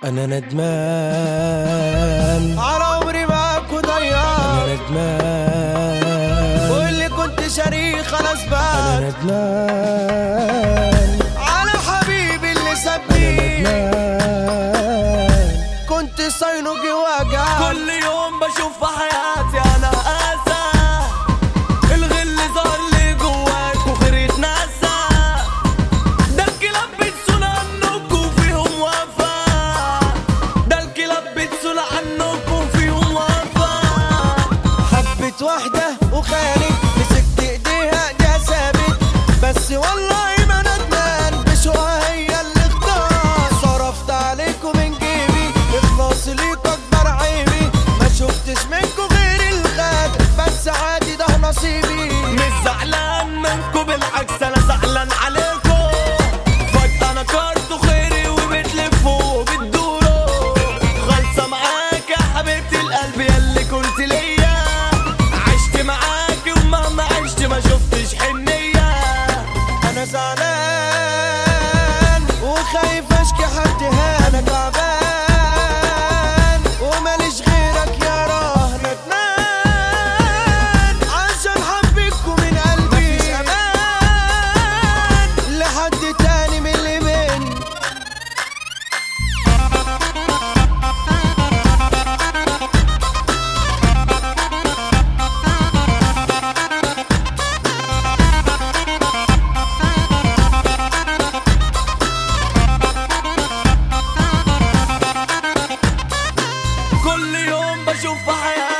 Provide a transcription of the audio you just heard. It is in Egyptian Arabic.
انا ندمان على عمري معاك وضيعت انا ندمان واللي كنت شريك خلاص بقى انا ندمان على حبيبي اللي سابني ندمان كنت صينه جواجع كل يوم بشوف في حياتي انا اسى الغل ظهر لي جواك وخير يتنسى ده الكلاب بتسول عنكم فيهم وفا ده الكلاب بتسول عنكم فيهم وفا حبت واحدة وخانت مسكت ايديها دي ثابت بس والله ما ندمان بشوها هي اللي اختار صرفت عليكم من جيبي اخلاص ليك اكبر عيبي ما شفتش منكم غير الغاد بس عادي ده نصيبي مش زعلان منكم بالعكس انا زعلان عليكم فجأة انا كارتو خيري وبتلفوا وبتدوروا خالصة معاك يا حبيبتي القلب ياللي كنت ليا عشت معاك ومهما عشت ما شفتش حنية انا زعلان وخايف اشكي حد هان انا تعبان وماليش غيرك يا راه ندمان عشان حبيتكم من قلبي مفيش امان لحد تاني من اللي مني كل يوم بشوف في حياتي